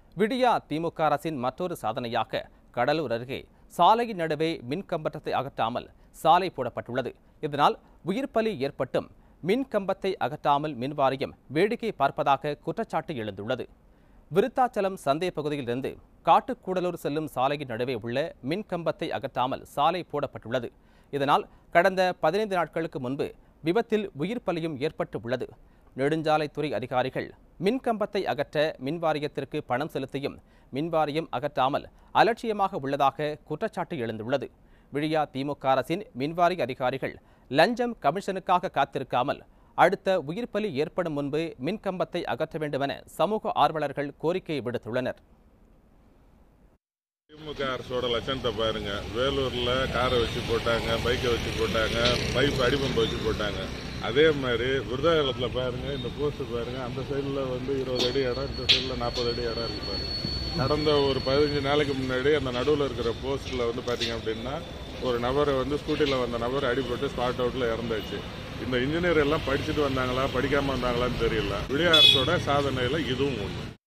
விடியா திமுக அரசின் மற்றொரு சாதனையாக கடலூர் அருகே சாலையின் நடுவே மின் கம்பத்தை அகற்றாமல் சாலை போடப்பட்டுள்ளது இதனால் உயிர் பலி ஏற்பட்டும் மின் கம்பத்தை அகற்றாமல் மின் வாரியம் வேடிக்கை பார்ப்பதாக குற்றச்சாட்டு எழுந்துள்ளது விருத்தாச்சலம் சந்தை பகுதியிலிருந்து காட்டுக்கூடலூர் செல்லும் சாலையின் நடுவே உள்ள மின் கம்பத்தை அகற்றாமல் சாலை போடப்பட்டுள்ளது இதனால் கடந்த பதினைந்து நாட்களுக்கு முன்பு விபத்தில் உயிர் பலியும் ஏற்பட்டு உள்ளது நெடுஞ்சாலைத்துறை அதிகாரிகள் மின் கம்பத்தை அகற்ற மின் வாரியத்திற்கு பணம் செலுத்தியும் மின் வாரியம் அகற்றாமல் அலட்சியமாக உள்ளதாக குற்றச்சாட்டு எழுந்துள்ளது விழியா திமுக அரசின் மின்வாரிய அதிகாரிகள் லஞ்சம் கமிஷனுக்காக காத்திருக்காமல் அடுத்த உயிர் பலி ஏற்படும் முன்பு மின் கம்பத்தை அகற்ற வேண்டுமென சமூக ஆர்வலர்கள் கோரிக்கை விடுத்துள்ளனர் திமுக அரசோட லட்சணத்தை பாருங்க வேலூர்ல காரை வச்சு போட்டாங்க பைக்கை வச்சு போட்டாங்க பைப் அடிபம்பை வச்சு போட்டாங்க அதே மாதிரி விருதாச்சலத்துல பாருங்க இந்த போஸ்ட் பாருங்க அந்த சைடுல வந்து இருபது அடி இடம் இந்த சைடுல நாற்பது அடி இடம் இருக்கு பாருங்க கடந்த ஒரு பதினஞ்சு நாளைக்கு முன்னாடி அந்த நடுவில் இருக்கிற போஸ்ட்ல வந்து பாத்தீங்க அப்படின்னா ஒரு நபரை வந்து ஸ்கூட்டியில் வந்த நபர் அடிபட்டு ஸ்பாட் அவுட்ல இறந்தாச்சு இந்த இன்ஜினியர் எல்லாம் படிச்சுட்டு வந்தாங்களா படிக்காம வந்தாங்களான்னு தெரியல விடிய அரசோட சாதனையில இதுவும் ஒன்று